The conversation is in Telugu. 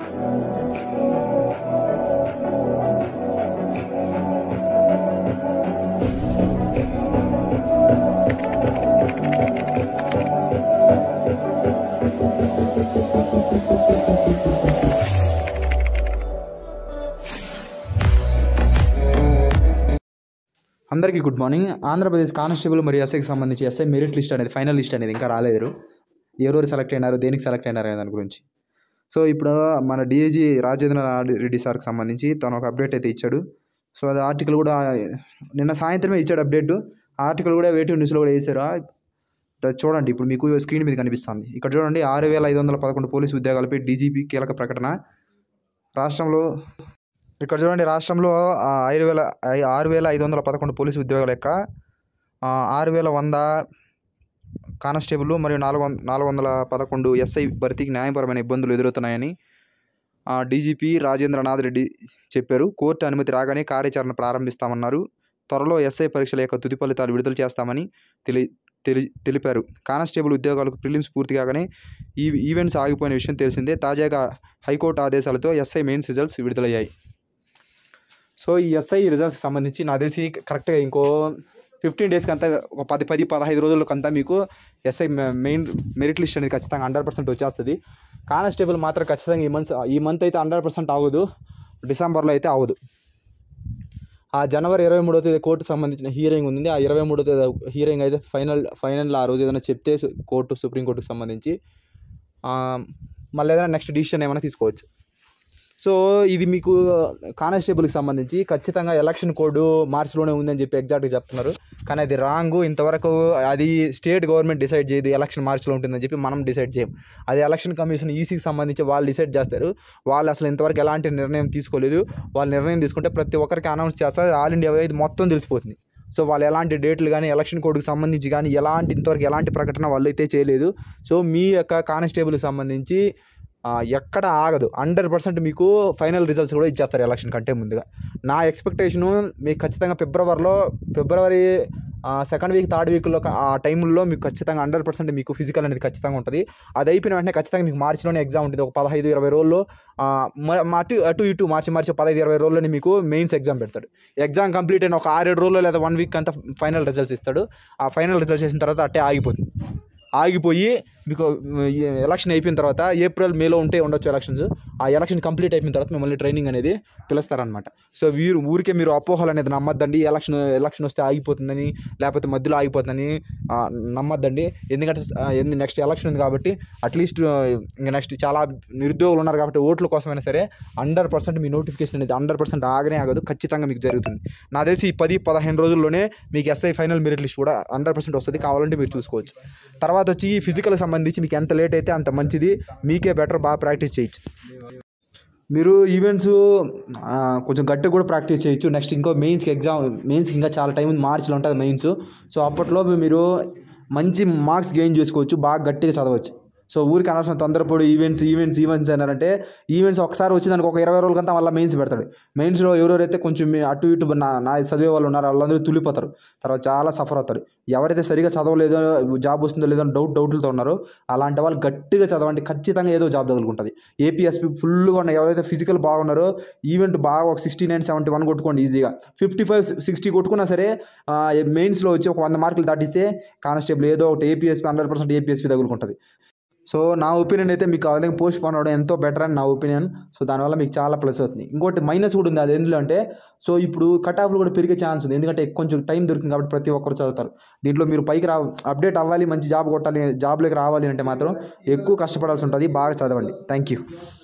అందరికీ గుడ్ మార్నింగ్ ఆంధ్రప్రదేశ్ కానిస్టేబుల్ మరియు ఎస్ఐకి సంబంధించి ఎస్ఐ మెరిట్ లిస్ట్ అనేది ఫైనల్ లిస్ట్ అనేది ఇంకా రాలేదు ఎవరెవరు సెలెక్ట్ అయినారు దేనికి సెలెక్ట్ అయినారు అనే దాని గురించి సో ఇప్పుడు మన డిఐజీ రాజేంద్ర రెడ్డి సార్కి సంబంధించి తను ఒక అప్డేట్ అయితే ఇచ్చాడు సో అది ఆర్టికల్ కూడా నిన్న సాయంత్రమే ఇచ్చాడు అప్డేట్ ఆర్టికల్ కూడా వేటివ్ న్యూస్లో కూడా వేసారు ద- చూడండి ఇప్పుడు మీకు స్క్రీన్ మీద కనిపిస్తుంది ఇక్కడ చూడండి ఆరు వేల ఐదు వందల పదకొండు పోలీసు ఉద్యోగాలపై డీజీపీ కీలక ప్రకటన రాష్ట్రంలో ఇక్కడ చూడండి రాష్ట్రంలో ఆ, ఐదు వేల ఐ- ఆరు వేల ఐదు వందల పదకొండు పోలీసు ఉద్యోగాల యొక్క ఆ, ఆరు వేల వంద కానిస్టేబుల్ మరియు నాలుగు వంద నాలుగు వందల పదకొండు ఎస్ఐ భర్తీకి న్యాయపరమైన ఇబ్బందులు ఎదురవుతున్నాయని ఆ, డీజీపీ రాజేంద్రనాథ్ రెడ్డి చెప్పారు కోర్టు అనుమతి రాగానే కార్యాచరణ ప్రారంభిస్తామన్నారు త్వరలో ఎస్ఐ పరీక్షల యొక్క తుది ఫలితాలు విడుదల చేస్తామని తెలి తెలి తెలిపారు కానిస్టేబుల్ ఉద్యోగాలకు ప్రిలిమ్స్ పూర్తి కాగానే ఈ ఈవెంట్స్ ఆగిపోయిన విషయం తెలిసిందే తాజాగా హైకోర్టు ఆదేశాలతో ఎస్ఐ మెయిన్స్ రిజల్ట్స్ విడుదలయ్యాయి సో ఈ ఎస్ఐ రిజల్ట్స్ సంబంధించి నాకు తెలిసి కరెక్ట్గా ఇంకో ఫిఫ్టీన్ డేస్కి అంతా ఒక పది పది పదహైదు రోజులకంతా మీకు ఎస్ఐ మెయిన్ మెరిట్ లిస్ట్ అనేది ఖచ్చితంగా హండ్రెడ్ పర్సెంట్ వచ్చేస్తుంది కానిస్టేబుల్ మాత్రం ఖచ్చితంగా ఈ మంత్ ఈ మంత్ అయితే హండ్రెడ్ పర్సెంట్ అవ్వదు డిసెంబర్లో అయితే అవ్వదు ఆ జనవరి ఇరవై మూడో తేదీ కోర్టు సంబంధించిన హీరింగ్ ఉంది ఆ ఇరవై మూడో తేదీ హీరింగ్ అయితే ఫైనల్ ఫైనల్ ఆ రోజు ఏదైనా చెప్తే సు- కోర్టు సుప్రీంకోర్టుకు సంబంధించి ఆ, మళ్ళీ ఏదైనా నెక్స్ట్ డిసిషన్ ఏమైనా తీసుకోవచ్చు సో ఇది మీకు కానిస్టేబుల్కి సంబంధించి ఖచ్చితంగా ఎలక్షన్ కోడ్ మార్చిలోనే ఉందని చెప్పి ఎగ్జాక్ట్గా చెప్తున్నారు కానీ అది రాంగ్ ఇంతవరకు అది స్టేట్ గవర్నమెంట్ డిసైడ్ చేయదు ఎలక్షన్ మార్చిలో ఉంటుందని చెప్పి మనం డిసైడ్ చేయం అది ఎలక్షన్ కమిషన్ ఈసీకి సంబంధించి వాళ్ళు డిసైడ్ చేస్తారు వాళ్ళు అసలు ఇంతవరకు ఎలాంటి నిర్ణయం తీసుకోలేదు వాళ్ళు నిర్ణయం తీసుకుంటే ప్రతి ఒక్కరికి అనౌన్స్ చేస్తారు ఆల్ ఇండియా వైడ్ మొత్తం తెలిసిపోతుంది సో వాళ్ళు ఎలాంటి డేట్లు కానీ ఎలక్షన్ కోడ్కి సంబంధించి కానీ ఎలాంటి ఇంతవరకు ఎలాంటి ప్రకటన వాళ్ళు అయితే చేయలేదు సో మీ యొక్క కానిస్టేబుల్కి సంబంధించి ఆ, ఎక్కడ ఆగదు హండ్రెడ్ పర్సెంట్ మీకు ఫైనల్ రిజల్ట్స్ కూడా ఇచ్చేస్తారు ఎలక్షన్ కంటే ముందుగా నా ఎక్స్పెక్టేషను మీకు ఖచ్చితంగా ఫిబ్రవరిలో ఫిబ్రవరి సెకండ్ వీక్ థర్డ్ వీక్లో ఆ టైంలో మీకు ఖచ్చితంగా హండ్రెడ్ పర్సెంట్ మీకు ఫిజికల్ అనేది ఖచ్చితంగా ఉంటుంది అది అయిపోయిన వెంటనే ఖచ్చితంగా మీకు మార్చిలోనే ఎగ్జామ్ ఉంటుంది ఒక పదహైదు ఇరవై రోజుల్లో ఆ, మ- మా అటు అటు ఇటు మార్చి మార్చి పదహైదు ఇరవై రోజుల్లోనే మీకు మెయిన్స్ ఎగ్జామ్ పెడతాడు ఎగ్జామ్ కంప్లీట్ అయిన ఒక ఆరేడు రోజుల్లో లేదా వన్ వీక్ అంతా ఫైనల్ రిజల్ట్స్ ఇస్తాడు ఆ ఫైనల్ రిజల్ట్స్ చేసిన తర్వాత అట్టే ఆగిపోతుంది ఆగిపోయి మీకు ఈ ఎలక్షన్ అయిపోయిన తర్వాత ఏప్రిల్ మేలో ఉంటే ఉండొచ్చు ఎలక్షన్స్ ఆ ఎలక్షన్ కంప్లీట్ అయిపోయిన తర్వాత మిమ్మల్ని ట్రైనింగ్ అనేది పిలుస్తారనమాట సో వీరు ఊరికే మీరు అపోహలు అనేది నమ్మద్దండి ఎలక్షన్ ఎలక్షన్ వస్తే ఆగిపోతుందని లేకపోతే మధ్యలో ఆగిపోతుందని ఆ, నమ్మద్దండి ఎందుకంటే నెక్స్ట్ ఎలక్షన్ ఉంది కాబట్టి అట్లీస్ట్ ఇంకా నెక్స్ట్ చాలా నిరుద్యోగులు ఉన్నారు కాబట్టి ఓట్ల కోసమైనా సరే హండ్రెడ్ పర్సెంట్ మీ నోటిఫికేషన్ అనేది హండ్రెడ్ పర్సెంట్ ఆగనే ఆగదు ఖచ్చితంగా మీకు జరుగుతుంది నాకు తెలిసి ఈ పది పదిహేను రోజుల్లోనే మీకు ఎస్ఐ ఫైనల్ మెరిట్ లిస్ట్ కూడా హండ్రెడ్ పర్సెంట్ వస్తుంది కావాలంటే మీరు చూసుకోవచ్చు తర్వాత వచ్చి ఈ ఫిజికల్ సంబంధించి మీకు ఎంత లేట్ అయితే అంత మంచిది మీకే బెటర్ బాగా ప్రాక్టీస్ చేయొచ్చు మీరు ఈవెంట్స్ ఆ, కొంచెం గట్టిగా కూడా ప్రాక్టీస్ చేయొచ్చు నెక్స్ట్ ఇంకో మెయిన్స్కి ఎగ్జామ్ మెయిన్స్కి ఇంకా చాలా టైం ఉంది మార్చిలో ఉంటుంది మెయిన్స్ సో అప్పట్లో మీరు మంచి మార్క్స్ గెయిన్ చేసుకోవచ్చు బాగా గట్టిగా చదవచ్చు సో ఊరికి అనవసరం తొందరపడి ఈవెంట్స్ ఈవెంట్స్ ఈవెంట్స్ అన్నారంటే ఈవెంట్స్ ఒకసారి వచ్చి దానికి ఒక ఇరవై రోజులకంతా మళ్ళీ మెయిన్స్ పెడతాడు మెయిన్స్లో ఎవరెవరైతే కొంచెం మీ అటు ఇటు నా నా చదివే వాళ్ళు ఉన్నారో వాళ్ళందరూ తులిపోతారు తర్వాత చాలా సఫర్ అవుతారు ఎవరైతే సరిగా చదవలేదో జాబ్ వస్తుందో లేదో అని డౌట్ డౌట్లతో ఉన్నారో అలాంటి వాళ్ళు గట్టిగా చదవండి ఖచ్చితంగా ఏదో జాబ్ తగులుకుంటుంది ఏపీఎస్పీ ఫుల్గా ఉన్న ఎవరైతే ఫిజికల్ బాగున్నారో ఈవెంట్ బాగా ఒక సిక్స్టీ నైన్ సెవెంటీ వన్ కొట్టుకోండి ఈజీగా ఫిఫ్టీ ఫైవ్ సిక్స్టీ కొట్టుకున్నా సరే మెయిన్స్లో వచ్చి ఒక వంద మార్కులు దాటిస్తే కానిస్టేబుల్ ఏదో ఒకటి ఏపీఎస్పీ హండ్రెడ్ పర్సెంట్ ఏపీఎస్పీ తగులుకుంటుంది సో నా ఒపీనియన్ అయితే మీకు అదే పోస్ట్ పోన్ అవడం ఎంతో బెటర్ అని నా ఒపీనియన్ సో దానివల్ల మీకు చాలా ప్లస్ అవుతుంది ఇంకోటి మైనస్ కూడా ఉంది అది ఎందులో అంటే సో ఇప్పుడు కట్ ఆఫ్లు కూడా పెరిగే ఛాన్స్ ఉంది ఎందుకంటే కొంచెం టైం దొరికింది కాబట్టి ప్రతి ఒక్కరు చదువుతారు దీంట్లో మీరు పైకి రా అప్డేట్ అవ్వాలి మంచి జాబ్ కొట్టాలి జాబ్లోకి రావాలి అంటే మాత్రం ఎక్కువ కష్టపడాల్సి ఉంటుంది బాగా చదవండి థ్యాంక్ యూ